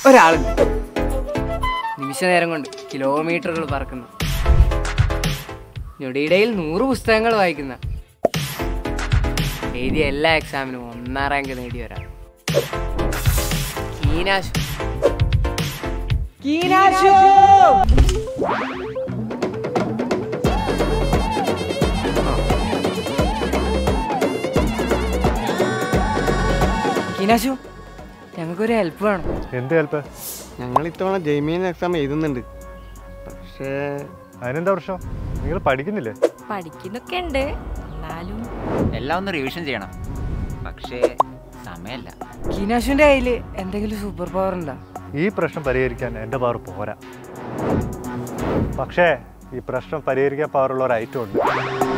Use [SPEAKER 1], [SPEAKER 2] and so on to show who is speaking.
[SPEAKER 1] ഒരാളുണ്ട് നിമിഷ നേരം കൊണ്ട് കിലോമീറ്ററുകൾ പറക്കുന്നു ഞൊടിയിടയിൽ നൂറ് പുസ്തകങ്ങൾ വായിക്കുന്ന എഴുതിയ എല്ലാ എക്സാമിനും ഒന്നാം റാങ്ക് നേടിയ ഒരാൾ കീനാശു കീനാശു കീനാശു ഞങ്ങൾക്കൊരു ഹെൽപ്പ് വേണം
[SPEAKER 2] എന്ത് ഹെൽപ്പ്
[SPEAKER 3] ഞങ്ങൾ ഇത്തവണ ജെയ്മീൻ എക്സാം എഴുതുന്നുണ്ട് പക്ഷേ
[SPEAKER 2] അതിനെന്താ പ്രശ്നം നിങ്ങൾ പഠിക്കുന്നില്ലേ
[SPEAKER 4] പഠിക്കുന്നൊക്കെ ഉണ്ട് എന്നാലും
[SPEAKER 5] എല്ലാം ഒന്ന് റിവിഷൻ ചെയ്യണം പക്ഷേ സമയമല്ല
[SPEAKER 1] കീനാശുവിന്റെ കയ്യിൽ എന്തെങ്കിലും സൂപ്പർ പവർ ഉണ്ടോ
[SPEAKER 2] ഈ പ്രശ്നം പരിഹരിക്കാൻ എൻ്റെ പവർ പോരാ പക്ഷേ ഈ പ്രശ്നം പരിഹരിക്കാൻ പവറുള്ള ഒരു ഐറ്റം ഉണ്ട്